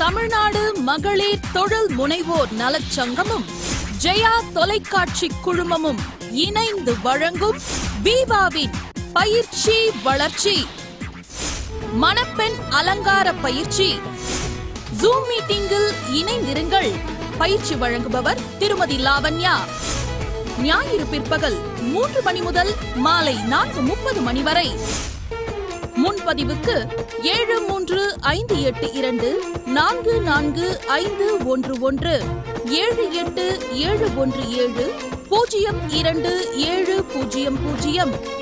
தமிழ்நாடு மகளிர் தொழில் முனைவோர் நலச் சங்கமும் ஜெயா தொலைக்காட்சி குழுமமும் இணைந்து வழங்கும் பீபாவின் பயிற்சி வளர்ச்சி மணப்பெண் அலங்கார பயிற்சி ஜூம் மீட்டிங்கில் இணைந்திருங்கள் பயிற்சி வழங்குபவர் திருமதி லாவண்யா ஞாயிறு பிற்பகல் மூன்று மணி முதல் மாலை நான்கு முப்பது மணி வரை முன்பதிவுக்கு ஏழு மூன்று ஐந்து எட்டு இரண்டு நான்கு நான்கு ஐந்து ஒன்று ஒன்று ஏழு எட்டு ஏழு ஒன்று ஏழு பூஜ்ஜியம் இரண்டு ஏழு பூஜ்ஜியம் பூஜ்ஜியம்